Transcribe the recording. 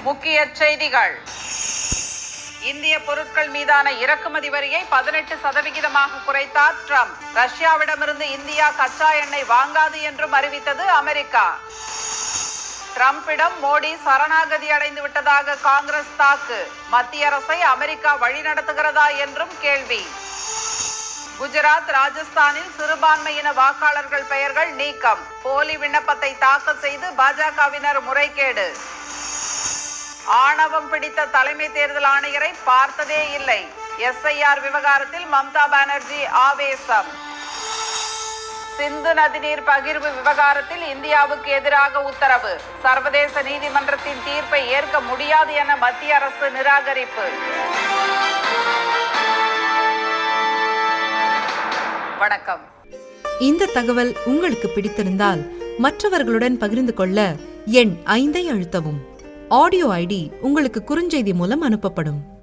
முக்கிய செய்திகள் இந்திய பொருட்கள் மீதான இறக்குமதி வரியை பதினெட்டு சதவிகிதமாக குறைத்தார் ட்ரம்ப் ரஷ்யாவிடமிருந்து இந்தியா கச்சா எண்ணெய் வாங்காது என்றும் அறிவித்தது அமெரிக்கா ட்ரம்பிடம் மோடி சரணாகதி அடைந்து விட்டதாக காங்கிரஸ் தாக்கு மத்திய அரசை அமெரிக்கா வழிநடத்துகிறதா என்றும் கேள்வி குஜராத் ராஜஸ்தானில் சிறுபான்மையின வாக்காளர்கள் பெயர்கள் நீக்கம் போலி விண்ணப்பத்தை தாக்கல் செய்து பாஜகவினர் முறைகேடு ஆணவம் பிடித்த தலைமை தேர்தல் ஆணையரை பார்த்ததே இல்லை எஸ்ஐஆர் விவகாரத்தில் மம்தா பானர்ஜி ஆவேசம் சிந்து நதிநீர் பகிர்வு விவகாரத்தில் இந்தியாவுக்கு எதிராக உத்தரவு சர்வதேச நீதிமன்றத்தின் தீர்ப்பை ஏற்க முடியாது என மத்திய அரசு நிராகரிப்பு வணக்கம் இந்த தகவல் உங்களுக்கு பிடித்திருந்தால் மற்றவர்களுடன் பகிர்ந்து கொள்ள எண் ஐந்தை அழுத்தவும் ஆடியோ ஐடி உங்களுக்கு குறுஞ்செய்தி மூலம் அனுப்பப்படும்